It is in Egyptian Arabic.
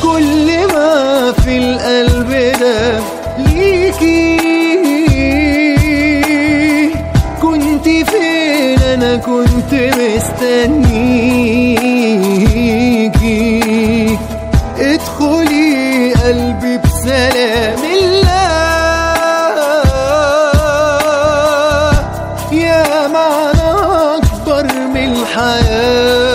كل ما في القلب ده ليكي كنت فين انا كنت مستنيكي ادخلي قلبي بسلام الله يا معنى اكبر من الحياه